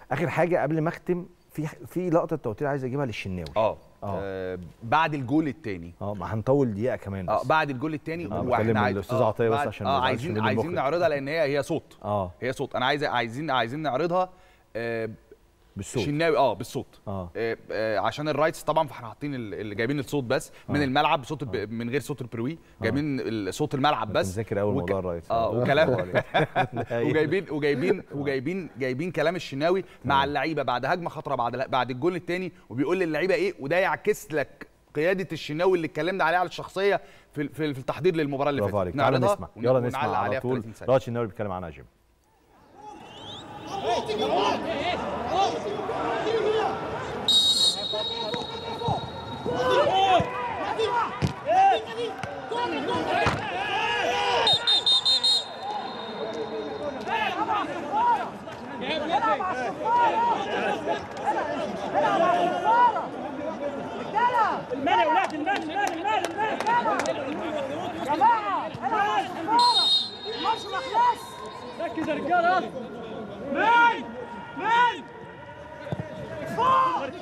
اخر حاجه قبل ما اختم في في لقطه توتير عايز اجيبها للشناوي اه آه، بعد الجول الثاني اه ما هنطول دقيقه كمان اه بس بعد الجول الثاني آه، بكلم الأستاذ عطية بس بعد- عشان ما اه يزعلش عايزين مني عايزين المخرج. نعرضها لان هي هي صوت اه هي صوت انا عايز عايزين عايزين نعرضها آه بالصوت شناوي اه بالصوت اه آه، آه، عشان الرايتس طبعا فاحنا حاطين ال- اللي جايبين الصوت بس من آه. الملعب بصوت الب... من غير صوت البروي جايبين ال- صوت الملعب انت بس مذاكر اول وك- موضوع الرايتس اه وكلام أيوة. وجايبين وجايبين وجايبين جايبين كلام الشناوي مع اللعيبه بعد هجمه خطره بعد بعد الجول الثاني وبيقول للعيبه ايه وده يعكس لك قياده الشناوي اللي اتكلمنا عليها على الشخصيه في في في التحضير للمباراه اللي برافو فاتت عليك تعالى نعرضها نسمع ون- يلا ونعلق نسمع على عليها في طول 30 ثانية. راشد الناوي بيتكلم عنها يا جيم المال يا ولاد المال المال المال المال جماعة العب الكورة الماتش ما خلص ركز يا رجالة مين مين فوق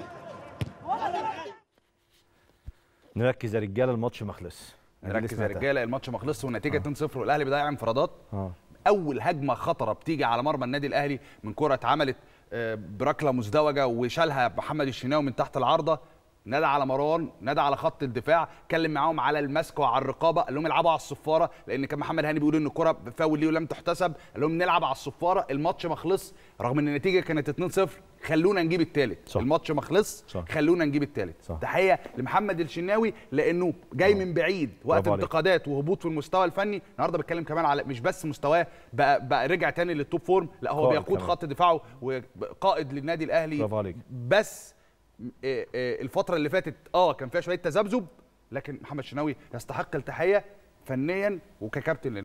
نركز يا رجاله الماتش ما خلص أنا دي اللي نركز يا سمعتها. رجاله الماتش ما خلصش والنتيجه 2-0 والاهلي بيضيع انفرادات اه اول هجمه خطره بتيجي على مرمى النادي الاهلي من كره اتعملت آه، بركله مزدوجه وشالها محمد الشناوي من تحت العارضه نادى على مروان نادى على خط الدفاع اتكلم معاهم على المسك وعلى الرقابه قال لهم العبوا على الصفاره لان كان محمد هاني بيقول ان الكره فاول ليه ولم تحتسب قال لهم نلعب على الصفاره الماتش ما خلص رغم ان النتيجه كانت 2-0 خلونا نجيب الثالث صح. الماتش ما خلص صح. خلونا نجيب الثالث صح. تحيه لمحمد الشناوي لانه جاي من بعيد وقت برافو عليك. انتقادات وهبوط في المستوى الفني النهارده بتكلم كمان على مش بس مستواه بقى, بقى رجع تاني للتوب فورم لا هو قائد بيقود كمان. خط دفاعه وقائد للنادي الاهلي برافو عليك. بس آه، آه، الفتره اللي فاتت اه كان فيها شويه تذبذب لكن محمد شناوي يستحق التحيه فنيا وككابتن